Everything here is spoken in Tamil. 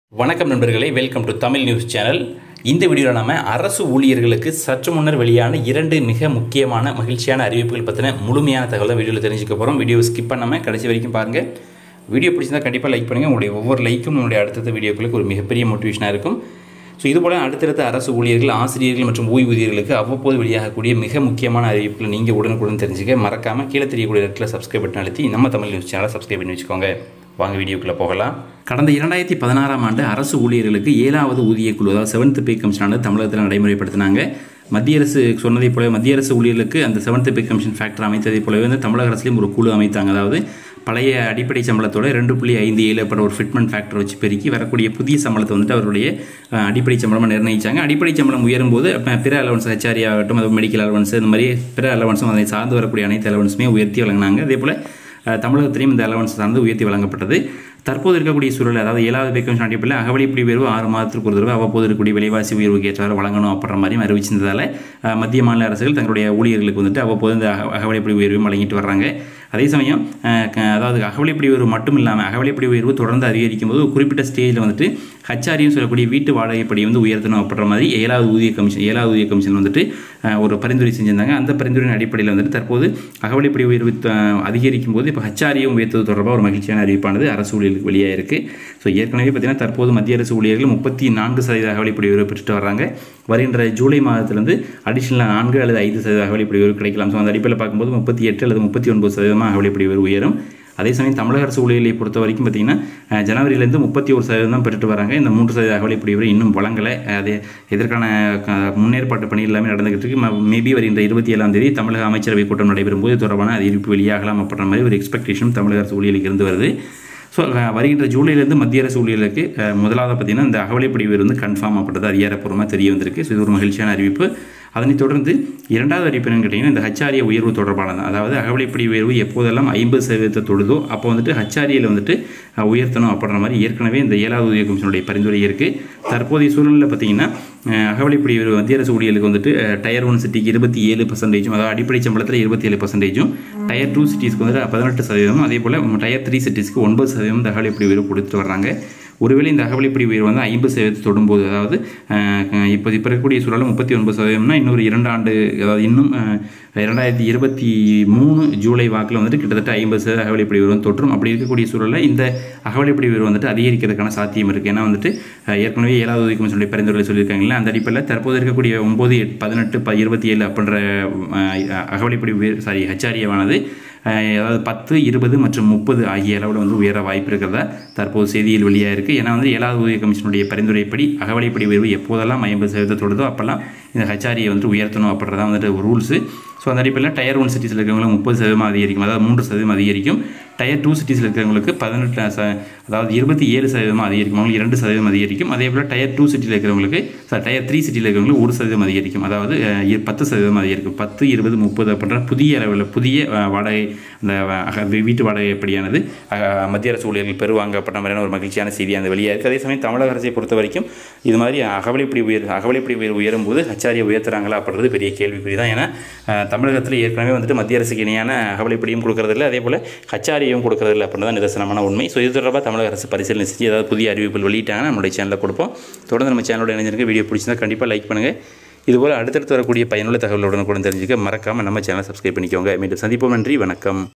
வணக்கம் நண்பர்களே welcome to Tamil news channel இந்த வீடியோவில் நம்ம அரசு ஊழியர்களுக்கு சற்று முன்னர் வெளியான இரண்டு மிக முக்கியமான மகிழ்ச்சியான அறிவிப்புகள் பற்றின முழுமையான தகவலை வீடியோவில் தெரிஞ்சுக்க போகிறோம் வீடியோ ஸ்கிப் பண்ணாமல் கடைசி வரைக்கும் பாருங்கள் வீடியோ பிடிச்சிருந்தா கண்டிப்பாக லைக் பண்ணுங்கள் உங்களுடைய ஒவ்வொரு லைக்கும் நம்மளுடைய அடுத்தடுத்த வீடியோக்களுக்கு ஒரு மிகப்பெரிய மோட்டிவேஷனாக இருக்கும் ஸோ இதுபோல் அடுத்தடுத்த அரசு ஊழியர்கள் ஆசிரியர்கள் மற்றும் ஓய்வூதியர்களுக்கு அவ்வப்போது வெளியாகக்கூடிய மிக முக்கியமான அறிவிப்புகளை நீங்கள் உடனுக்குடன் தெரிஞ்சுக்க மறக்காமல் கீழே தெரியக்கூடிய இடத்துல சப்ஸ்கிரைப் பட்டன் அழுத்தி நம்ம தமிழ் நியூஸ் சேனலை சப்ஸ்கிரைப் பண்ணி வச்சுக்கோங்க வாங்க வீடியோக்குள்ளே போகலாம் கடந்த இரண்டாயிரத்தி பதினாறாம் ஆண்டு அரசு ஊழியர்களுக்கு ஏழாவது ஊதியக்குழு அதாவது செவன்த் பே கமிஷனானது தமிழகத்தில் நடைமுறைப்படுத்தினாங்க மத்திய அரசு சொன்னதைப் போலவே மத்திய அரசு ஊழியர்களுக்கு அந்த செவன்த் பே கமிஷன் ஃபேக்டர் அமைத்ததைப் போலவே வந்து தமிழக அரசுலையும் ஒரு குழு அமைத்தாங்க அதாவது பழைய அடிப்படை சம்பளத்தோட ரெண்டு புள்ளி ஐந்து ஏழு அப்புறம் ஒரு ஃபிட்மெண்ட் ஃபேக்டர் வச்சு பெருக்கி வரக்கூடிய புதிய சம்பளத்தை வந்துட்டு அவருடைய அஹ், அடிப்படை சம்பளமாக நிர்ணயிச்சாங்க அடிப்படை சம்பளம் உயரும் போது அப்ப பிற அலவன்ஸ் ஹெச்ஆரி ஆகட்டும் அது மெடிக்கல் அலவன்ஸ் இந்த மாதிரி பிற அலவன்ஸும் அதை சார்ந்து வரக்கூடிய அனைத்து அலவன்ஸுமே உயர்த்தி வழங்கினாங்க அதே போல் அஹ், தமிழகத்திலையும் இந்த அலவன்ஸ் சார்ந்து உயர்த்தி வழங்கப்பட்டது தற்போது இருக்கக்கூடிய சூழல் அதாவது ஏழாவது பே கமிஷன் அடிப்படையில் அகவலிப்படி உயர்வு ஆறு மாதத்திற்கு ஒரு தடவை அவ்வப்போது இருக்கக்கூடிய விலைவாசி உயர்வுக்கு ஏற்றவாறு வழங்கணும் அப்படின்ற மாதிரியும் அறிவிச்சிருந்ததால் அஹ், மத்திய மாநில அரசுகள் தங்களுடைய ஊழியர்களுக்கு வந்துட்டு அவ்வப்போது இந்த அக- அகவலிப்படி உயர்வையும் வழங்கிட்டு வர்றாங்க அதே சமயம் அஹ், க- அதாவது அகவலிப்படி உயர்வு மட்டும் இல்லாமல் அகவலிப்படி உயர்வு தொடர்ந்து அதிகரிக்கும் போது ஒரு குறிப்பிட்ட ஸ்டேஜில் வந்துட்டு ஹச்ஆரியும் சொல்லக்கூடிய வீட்டு வாடகைப்படி வந்து உயர்த்தணும் அப்படின்ற மாதிரி ஏழாவது ஊதிய கமிஷன் ஏழாவது ஊதிய கமிஷன் வந்துட்டு அஹ், ஒரு பரிந்துரை செஞ்சிருந்தாங்க அந்த பரிந்துரையின் அடிப்படையில் வந்துட்டு தற்போது அகவலிப்படி உயர்வு அஹ், அதிகரிக்கும் போது இப்போ ஹச்ஆரியும் உயர்த்துவது தொடர்பாக ஒரு மகிழ்ச்சியான அறிவிப்பானது அரசு ஊழியர்களுக்கு வெளியாக இருக்குது ஸோ ஏற்கனவே பார்த்தீங்கன்னா தற்போது மத்திய அரசு ஊழியர்கள் முப்பத்தி நான்கு சதவீத அகவலிப்படி உயர்வு பெற்றுட்டு வர்றாங்க வருகின்ற ஜூலை மாதத்திலிருந்து அடிஷனல் நான்கு அல்லது ஐந்து சதவீத அகவலிப்படி உயர்வு கிடைக்கலாம் ஸோ அந்த அடிப்படையில் பார்க்கும்போது முப்பத்தி எட்டு அல்லது முப்பத்தி ஒன்பது சதவீதமாக அகவலிப்படி உயர்வு உயரும் அதே சமயம் தமிழக அரசு ஊழியர்களை பொறுத்த வரைக்கும் பார்த்தீங்கன்னா அஹ், ஜனவரியிலேருந்து முப்பத்தி ஒரு சதவீதம் தான் பெற்றுட்டு வராங்க இந்த மூன்று சதவீத அகவலிப்படி உயர்வு இன்னும் வழங்கலை அது இதற்கான க- முன்னேற்பாட்டு பணி எல்லாமே நடந்துகிட்டு இருக்கு மேபி வருகின்ற இருபத்தி ஏழாம் தேதி தமிழக அமைச்சரவை கூட்டம் நடைபெறும் போது இது தொடர்பான அறிவிப்பு வெளியாகலாம் அப்படின்ற மாதிரி ஒரு எக்ஸ்பெக்டேஷன் தமிழக அரசு ஊழியர்களுக்கு இருந்து வருது ஸோ வருகின்ற ஜூலையிலேருந்து மத்திய அரசு ஊழியர்களுக்கு அஹ், முதலாவது பார்த்தீங்கன்னா இந்த அகவலைப்படி உயர்வு வந்து கன்ஃபார்ம் அப்படின்றது அதிகாரப்பூர்வமாக தெரிய வந்திருக்கு ஸோ இது ஒரு மகிழ்ச்சியான அறிவிப்பு அதனைத் தொடர்ந்து இரண்டாவது அறிவிப்பு என்னன்னு கேட்டிங்கன்னா இந்த ஹச்ஆரிய உயர்வு தொடர்பானது அதாவது அகவலைப்படி உயர்வு எப்போதெல்லாம் ஐம்பது சதவீதத்தை தொடுதோ அப்போ வந்துட்டு ஹச்ஆரியில் வந்துட்டு அஹ், உயர்த்தணும் அப்படின்ற மாதிரி ஏற்கனவே இந்த ஏழாவது ஊதிய கமிஷனுடைய பரிந்துரை இருக்குது தற்போதைய சூழ்நிலையில் பார்த்தீங்கன்னா அஹ், அகவலைப்படி உயர்வு மத்திய அரசு ஊழியர்களுக்கு வந்துட்டு அஹ், டயர் ஒன் சிட்டிக்கு இருபத்தி ஏழு பர்சன்டேஜும் அதாவது அடிப்படை சம்பளத்தில் இருபத்தி ஏழு பர்சன்டேஜும் டயர் டூ சிட்டிஸ்க்கு வந்துட்டு பதினெட்டு சதவீதம் அதே போல் டயர் த்ரீ சிட்டிஸ்க்கு ஒன்பது சதவீதம் இந்த அகவலைப்படி உயர்வு கொடுத்துட்டு வர்றாங்க ஒருவேளை இந்த அகவலைப்படி உயர்வு வந்து ஐம்பது சதவீதத்தை தொடும்போது அதாவது அஹ், இப்போ இப்போ இருக்கக்கூடிய சூழலில் முப்பத்தி ஒன்பது சதவீதம்னா இன்னொரு இரண்டு ஆண்டு அதாவது இன்னும் அஹ், இரண்டாயிரத்தி இருபத்தி மூணு ஜூலை வாக்கில் வந்துட்டு கிட்டத்தட்ட ஐம்பது சதவீத அகவலைப்படி உயர்வு வந்து தொற்றும் அப்படி இருக்கக்கூடிய சூழலில் இந்த அகவலைப்படி உயர்வு வந்துட்டு அதிகரிக்கிறதுக்கான சாத்தியம் இருக்குது ஏன்னா வந்துட்டு அஹ், ஏற்கனவே ஏழாவது உதவி கமிஷனுடைய பரிந்துரை சொல்லியிருக்காங்களா அந்த அடிப்படையில் தற்போது இருக்கக்கூடிய ஒம்பது எட் பதினெட்டு ப இருபத்தி ஏழு அப்படின்ற அஹ், அகவலைப்படி உயர் சாரி ஹச்ஆரியவானது அஹ் அதாவது பத்து இருபது மற்றும் முப்பது ஆகிய அளவில் வந்து உயர வாய்ப்பு இருக்கிறதா தற்போது செய்தியில் வெளியாக இருக்குது ஏன்னா வந்து ஏழாவது ஊதிய கமிஷனுடைய பரிந்துரைப்படி அகவலைப்படி உயர்வு எப்போதெல்லாம் ஐம்பது சதவீதத்தோடுதோ அப்போல்லாம் இந்த ஹச்ஆரியை வந்துட்டு உயர்த்தணும் அப்படின்றதா வந்துட்டு ரூல்ஸு ஸோ அந்த அடிப்படையில் டயர் ஒன் சிட்டிஸில் இருக்கிறவங்களுக்கு முப்பது சதவீதம் அதிகரிக்கும் அதாவது மூன்று சதவீதம் அதிகரிக்கும் டயர் டூ சிட்டிஸில் இருக்கிறவங்களுக்கு பதினெட்டு ச அதாவது இருபத்தி ஏழு சதவீதமாக அதிகரிக்கும் அவங்களுக்கு இரண்டு சதவீதம் அதிகரிக்கும் அதே போல் டயர் டூ சிட்டியில் இருக்கிறவங்களுக்கு சாரி டயர் த்ரீ சிட்டியில் இருக்கிறவங்களுக்கு ஒரு சதவீதம் அதிகரிக்கும் அதாவது அஹ், இ- பத்து சதவீதம் அதிகரிக்கும் பத்து இருபது முப்பது அப்படின்ற புதிய அளவில் புதிய அஹ், வாடகை அந்த அஹ், அக- வீ- வீட்டு வாடகை எப்படியானது அஹ், மத்திய அரசு ஊழியர்கள் பெறுவாங்க அப்படின்ற மாதிரியான ஒரு மகிழ்ச்சியான செய்தி அந்த வெளியாக இருக்குது அதே சமயம் தமிழக அரசை பொறுத்த வரைக்கும் இது மாதிரி அகவலைப்படி உயர் அகவலைப்படி உயர்வு உயரும் போது ஹச்ஆரியை உயர்த்துறாங்களா அப்படின்றது பெரிய கேள்விக்குறி தான் ஏன்னா அஹ், தமிழகத்தில் ஏற்கனவே வந்துட்டு மத்திய அரசுக்கு இணையான அகவலைப்படியும் கொடுக்கறதில்ல அதே போல் ஹச்ஆரியும் கொடுக்கறதில்ல அப்படின்னு தான் நிதர்சனமான உண்மை ஸோ இது தொடர்பாக தமிழக அரசு பரிசீலனை செஞ்சு ஏதாவது புதிய அறிவிப்புகள் வெளியிட்டாங்கன்னா நம்மளுடைய சேனலில் கொடுப்போம் தொடர்ந்து நம்ம சேனலோட இணைஞ்சிருக்க வீடியோ பிடிச்சிருந்தா கண்டிப்பாக லைக் பண்ணுங்கள் இதுபோல் அடுத்தடுத்து வரக்கூடிய பயனுள்ள தகவலுடன் கூட தெரிஞ்சுக்க மறக்காமல் நம்ம சேனலை சப்ஸ்கிரைப் பண்ணிக்கோங்க மீண்டும் சந்திப்போம் நன்றி வணக்கம்